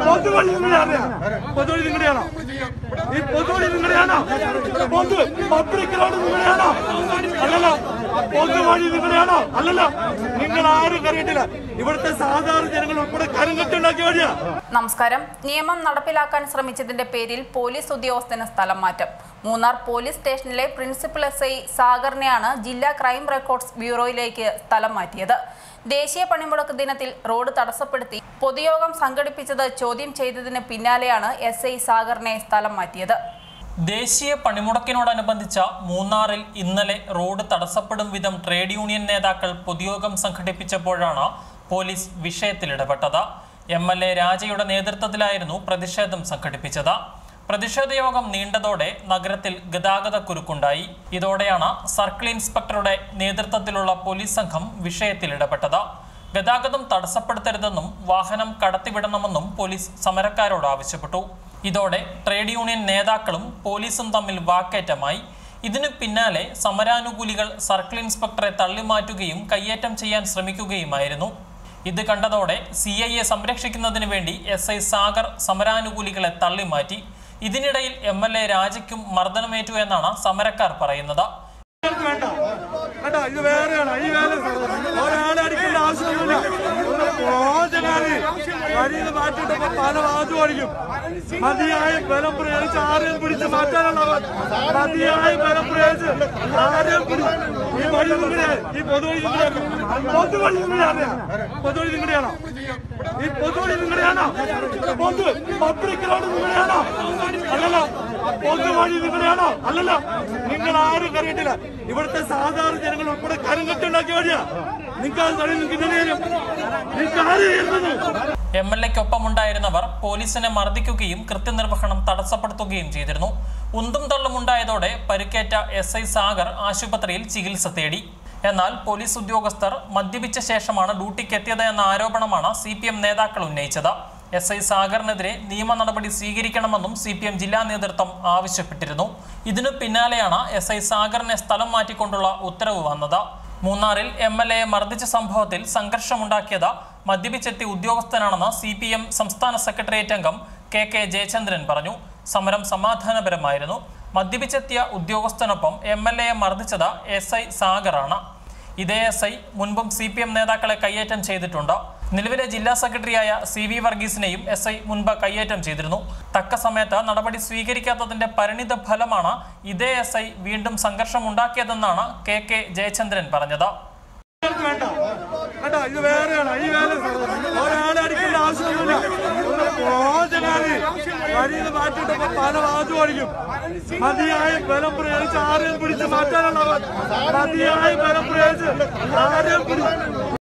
പൊതുവഴി നിങ്ങളുടെയാണോ പൊതുവഴി നിങ്ങളുടെയാണോ ഈ പൊതുവഴി നിങ്ങളുടെയാണോ പൊതു public road നിങ്ങളുടെയാണോ അല്ലല്ലോ പൊതുവഴി നിങ്ങളുടെയാണോ അല്ലല്ലോ നിങ്ങൾ ആരും കറിയിട്ടില്ല ഇവിടുത്തെ സാധാരണ ജനങ്ങൾ ഉൾപ്പെടെ കരുങ്കട്ടുണ്ടാക്കിയ വഴിയാ നമസ്കാരം നിയമം നടപ്പിലാക്കാൻ ശ്രമിച്ചതിന്റെ പേരിൽ പോലീസ് ഉദ്യോഗസ്ഥന് സ്ഥലം മാറ്റം മൂന്നാർ പോലീസ് സ്റ്റേഷനിലെ പ്രിൻസിപ്പൽ എസ് ഐ സാഗറിനെയാണ് ജില്ലാ ക്രൈം റെക്കോർഡ്സ് ബ്യൂറോയിലേക്ക് സ്ഥലം മാറ്റിയത് ദേശീയ പണിമുടക്ക് ദിനത്തിൽ റോഡ് തടസ്സപ്പെടുത്തി പൊതുയോഗം സംഘടിപ്പിച്ചത് ചോദ്യം ചെയ്തതിന് പിന്നാലെയാണ് എസ് ഐ സാഗറിനെ സ്ഥലം മാറ്റിയത് ദേശീയ പണിമുടക്കിനോടനുബന്ധിച്ച മൂന്നാറിൽ ഇന്നലെ റോഡ് തടസ്സപ്പെടും വിധം ട്രേഡ് യൂണിയൻ നേതാക്കൾ പൊതുയോഗം സംഘടിപ്പിച്ചപ്പോഴാണ് പോലീസ് വിഷയത്തിൽ ഇടപെട്ടത് എം എൽ എ രാജയുടെ നേതൃത്വത്തിലായിരുന്നു പ്രതിഷേധം സംഘടിപ്പിച്ചത് പ്രതിഷേധ യോഗം നീണ്ടതോടെ നഗരത്തിൽ ഗതാഗത കുരുക്കുണ്ടായി ഇതോടെയാണ് സർക്കിൾ ഇൻസ്പെക്ടറുടെ നേതൃത്വത്തിലുള്ള പോലീസ് സംഘം വിഷയത്തിൽ ഇടപെട്ടത് ഗതാഗതം തടസ്സപ്പെടുത്തരുതെന്നും വാഹനം കടത്തിവിടണമെന്നും പോലീസ് സമരക്കാരോട് ആവശ്യപ്പെട്ടു ഇതോടെ ട്രേഡ് യൂണിയൻ നേതാക്കളും പോലീസും തമ്മിൽ വാക്കേറ്റമായി ഇതിനു പിന്നാലെ സമരാനുകൂലികൾ സർക്കിൾ ഇൻസ്പെക്ടറെ തള്ളിമാറ്റുകയും കയ്യേറ്റം ചെയ്യാൻ ശ്രമിക്കുകയുമായിരുന്നു ഇത് കണ്ടതോടെ സി ഐ എ സംരക്ഷിക്കുന്നതിന് വേണ്ടി എസ് ഐ സാഗർ സമരാനുകൂലികളെ തള്ളിമാറ്റി ഇതിനിടയിൽ എം എൽ എ രാജയ്ക്കും മർദ്ദനമേറ്റു എന്നാണ് സമരക്കാർ പറയുന്നത് നിങ്ങൾക്ക് വേണ്ട കേട്ടോ ഇത് വേറെയാണ് ഈ വേറെ ഒരാളെ അടിക്കേണ്ട ആവശ്യമൊന്നുമില്ല ഒന്ന് പോചനാണ് വരിയിൽ മാറ്റിട്ടപ്പോ പല വാചു അടിക്കും മതിയായ ബലം പ്രയോഗിച്ച് ആരെയും പിടിച്ച് മാറ്റാനുള്ളവൻ മതിയായ ബലം പ്രയോഗിച്ച് ആരെയും പിടിച്ച് ഈ വഴി നിങ്ങളുടെ ഈ പൊതുവഴി നിങ്ങളുടെ പൊതുവഴി നിങ്ങളുടെയാണോ പൊതുവഴി നിങ്ങളുടെയാണോ ഈ പൊതുവഴി നിങ്ങളുടെയാണോ പൊതു പബ്ലിക് റോഡ് നിങ്ങളുടെയാണോ അല്ലല്ലോ പൊതുവഴി നിങ്ങളുടെയാണോ അല്ലല്ലോ നിങ്ങൾ ആരും കറിയിട്ടില്ല ഇവിടുത്തെ സാധാരണ ജനങ്ങൾ ഉൾപ്പെടെ കരുങ്കട്ടുണ്ടാക്കിയ വഴിയാ നിങ്ങൾക്ക് അത് തടയും നിങ്ങൾക്ക് ഇതറിയാലും നിങ്ങൾക്ക് ആരും ചെയ്യുന്നത് എം എൽ എക്കൊപ്പമുണ്ടായിരുന്നവർ പോലീസിനെ മർദ്ദിക്കുകയും കൃത്യനിർവഹണം തടസ്സപ്പെടുത്തുകയും ചെയ്തിരുന്നു ഉന്തും തള്ളുമുണ്ടായതോടെ പരിക്കേറ്റ എസ് ഐ സാഗർ ആശുപത്രിയിൽ ചികിത്സ തേടി എന്നാൽ പോലീസ് ഉദ്യോഗസ്ഥർ മദ്യപിച്ച ശേഷമാണ് ഡ്യൂട്ടിക്ക് എത്തിയത് എന്ന ആരോപണമാണ് സി പി എം നേതാക്കൾ ഉന്നയിച്ചത് എസ് ഐ സാഗറിനെതിരെ നിയമ നടപടി സ്വീകരിക്കണമെന്നും സി പി എം ജില്ലാ നേതൃത്വം ആവശ്യപ്പെട്ടിരുന്നു ഇതിനു പിന്നാലെയാണ് എസ് ഐ സാഗറിനെ സ്ഥലം മാറ്റിക്കൊണ്ടുള്ള ഉത്തരവ് വന്നത് മൂന്നാറിൽ എം എൽ എയെ മർദ്ദിച്ച സംഭവത്തിൽ സംഘർഷമുണ്ടാക്കിയത് മദ്യപിച്ചെത്തിയ ഉദ്യോഗസ്ഥനാണെന്ന് സി പി എം സംസ്ഥാന സെക്രട്ടേറിയറ്റ് അംഗം കെ കെ ജയചന്ദ്രൻ പറഞ്ഞു സമരം സമാധാനപരമായിരുന്നു മദ്യപിച്ചെത്തിയ ഉദ്യോഗസ്ഥനൊപ്പം എം എൽ എയെ മർദ്ദിച്ചത് എസ് ഐ സാഗറാണ് ഇതേ എസ് ഐ മുൻപും സി പി എം നേതാക്കളെ കയ്യേറ്റം ചെയ്തിട്ടുണ്ട് നിലവിലെ ജില്ലാ സെക്രട്ടറിയായ സി വി വർഗീസിനെയും എസ് ഐ മുൻപ് കയ്യേറ്റം ചെയ്തിരുന്നു തക്ക സമയത്ത് നടപടി സ്വീകരിക്കാത്തതിന്റെ പരിണിത ഫലമാണ് ഇതേ എസ് ഐ വീണ്ടും സംഘർഷമുണ്ടാക്കിയതെന്നാണ് കെ കെ ജയചന്ദ്രൻ പറഞ്ഞത് നിങ്ങൾക്ക് വേണ്ട കേട്ടോ ഇത് വേറെയാണ് ഈ വേറെ ഒരാളെ അടിക്കേണ്ട ആവശ്യമൊന്നുമില്ല ഒന്ന് പോചനാണ് വരിയിൽ മാറ്റിട്ടപ്പോ പല വാചു അടിക്കും മതിയായ ബലം പ്രയോഗിച്ച് ആരെയും പിടിച്ച് മാറ്റാനുള്ളവൻ മതിയായ ബലം പ്രയോഗിച്ച് ആരെയും പിടിച്ച്